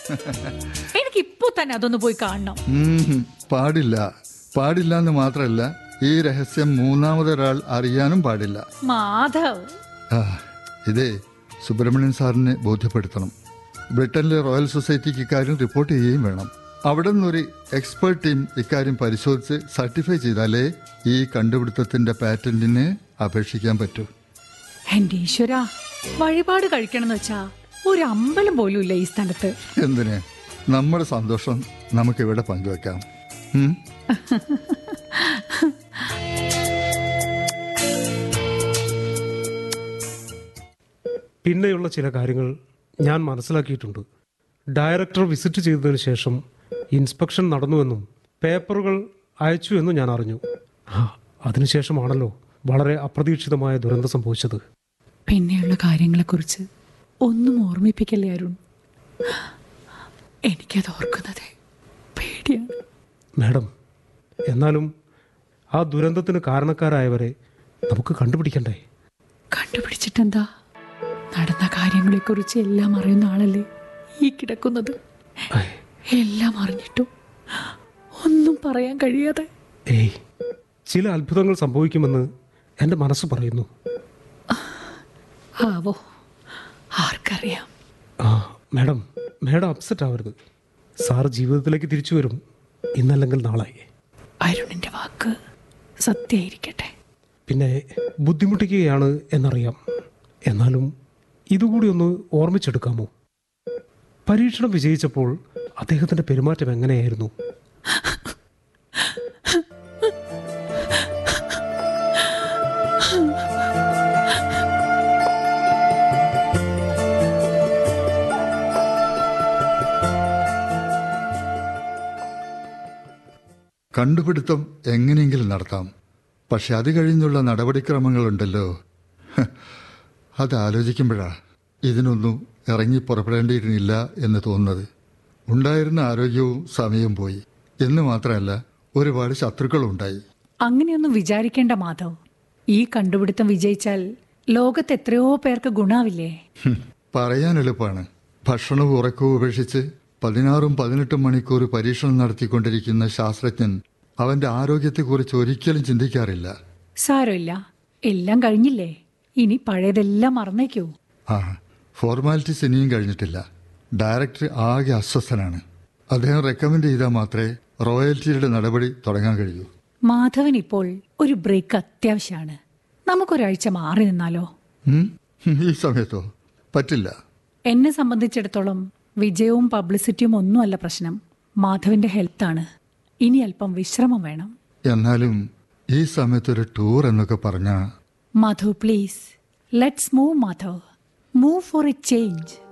എനിക്ക് ഇപ്പൊ തന്നെ അതൊന്ന് പോയി കാണണം ഉം, പാടില്ല പാടില്ല എന്ന് മാത്രമല്ല ഈ രഹസ്യം മൂന്നാമതൊരാൾ അറിയാനും പാടില്ല മാധവ് ആ, ഇതേ സുബ്രഹ്മണ്യൻ സാറിനെ ബോധ്യപ്പെടുത്തണം ബ്രിട്ടനിലെ റോയൽ സൊസൈറ്റിക്ക് ഇക്കാര്യം റിപ്പോർട്ട് ചെയ്യുകയും വേണം അവിടെ നിന്നൊരു എക്സ്പേർട്ട് ടീം ഇക്കാര്യം പരിശോധിച്ച് സർട്ടിഫൈ ചെയ്താലേ ഈ കണ്ടുപിടുത്തത്തിന്റെ പാറ്റന്റിന് അപേക്ഷിക്കാൻ പറ്റൂ എന്റെ ഈശ്വര വഴിപാട് കഴിക്കണം വെച്ചാ ഒരു അമ്പലം പോലും ഇല്ല ഈ സ്ഥലത്ത് എന്തിന് നമ്മുടെ സന്തോഷം നമുക്കിവിടെ പങ്കുവെക്കാം ഉം? പിന്നെയുള്ള ചില കാര്യങ്ങൾ ഞാൻ മനസ്സിലാക്കിയിട്ടുണ്ട് ഡയറക്ടർ വിസിറ്റ് ചെയ്തതിന് ശേഷം ഇൻസ്പെക്ഷൻ നടന്നുവെന്നും പേപ്പറുകൾ അയച്ചു എന്നും ഞാൻ അറിഞ്ഞു ആ അതിനുശേഷമാണല്ലോ വളരെ അപ്രതീക്ഷിതമായ ദുരന്തം സംഭവിച്ചത് പിന്നെയുള്ള കാര്യങ്ങളെക്കുറിച്ച് ഒന്നും ഓർമ്മിപ്പിക്കല്ലേ അരുൺ എനിക്കത് ഓർക്കുന്നത് പേടിയാണ് മാഡം എന്നാലും ആ ദുരന്തത്തിന് കാരണക്കാരായവരെ നമുക്ക് കണ്ടുപിടിക്കണ്ടേ കണ്ടുപിടിച്ചിട്ടെന്താ നടന്ന കാര്യങ്ങളെക്കുറിച്ച് എല്ലാം അറിയുന്ന ആളല്ലേ ഈ കിടക്കുന്നത് ഐ, എല്ലാം അറിഞ്ഞിട്ടും ഒന്നും പറയാൻ കഴിയാതെ ഏയ് ചില അത്ഭുതങ്ങൾ സംഭവിക്കുമെന്ന് എൻ്റെ മനസ്സ് പറയുന്നു ആവോ ആർക്കറിയാം ആ മാഡം മാഡം അപ്സെറ്റ് ആവരുത് സാറ് ജീവിതത്തിലേക്ക് തിരിച്ചു വരും ഇന്നല്ലെങ്കിൽ നാളെ അരുണിന്റെ വാക്ക് സത്യമായിരിക്കട്ടെ പിന്നെ ബുദ്ധിമുട്ടിക്കുകയാണ് എന്നറിയാം എന്നാലും ഇതുകൂടി ഒന്ന് ഓർമ്മിച്ചെടുക്കാമോ പരീക്ഷണം വിജയിച്ചപ്പോൾ അദ്ദേഹത്തിൻ്റെ പെരുമാറ്റം എങ്ങനെയായിരുന്നു കണ്ടുപിടുത്തം എങ്ങനെയെങ്കിലും നടത്താം പക്ഷെ അത് കഴിഞ്ഞുള്ള നടപടിക്രമങ്ങളുണ്ടല്ലോ ഹ, അത് ആലോചിക്കുമ്പോഴാ ഇതിനൊന്നും ഇറങ്ങി പുറപ്പെടേണ്ടിയിരുന്നില്ല എന്ന് തോന്നുന്നത് ഉണ്ടായിരുന്ന ആരോഗ്യവും സമയവും പോയി എന്ന് മാത്രമല്ല ഒരുപാട് ശത്രുക്കളും ഉണ്ടായി അങ്ങനെയൊന്നും വിചാരിക്കേണ്ട മാധവ് ഈ കണ്ടുപിടുത്തം വിജയിച്ചാൽ ലോകത്ത് എത്രയോ പേർക്ക് ഗുണാവില്ലേ ഹും, പറയാൻ എളുപ്പമാണ് ഭക്ഷണവും ഉറക്കവും ഉപേക്ഷിച്ച് പതിനാറും പതിനെട്ടും മണിക്കൂർ പരീക്ഷണം നടത്തിക്കൊണ്ടിരിക്കുന്ന ശാസ്ത്രജ്ഞൻ അവന്റെ ആരോഗ്യത്തെക്കുറിച്ച് ഒരിക്കലും ചിന്തിക്കാറില്ല സാരമില്ല എല്ലാം കഴിഞ്ഞില്ലേ ഇനി പഴയതെല്ലാം മറന്നേക്കൂ ആ ഫോർമാലിറ്റീസ് ഇനിയും കഴിഞ്ഞിട്ടില്ല ഡയറക്ടർ ആകെ അസ്വസ്ഥനാണ് അദ്ദേഹം റെക്കമെൻഡ് ചെയ്താൽ മാത്രമേ റോയൽറ്റിയുടെ നടപടി തുടങ്ങാൻ കഴിയൂ മാധവൻ ഇപ്പോൾ ഒരു ബ്രേക്ക് അത്യാവശ്യമാണ് നമുക്കൊരാഴ്ച മാറി നിന്നാലോ ഉം? ഈ സമയത്തോ പറ്റില്ല എന്നെ സംബന്ധിച്ചിടത്തോളം വിജയവും പബ്ലിസിറ്റിയും ഒന്നുമല്ല പ്രശ്നം മാധവന്റെ ഹെൽത്താണ് ഇനി അല്പം വിശ്രമം വേണം എന്നാലും ഈ സമയത്തൊരു ടൂർ എന്നൊക്കെ പറഞ്ഞാൽ Madhav please let's move Madhav move for a change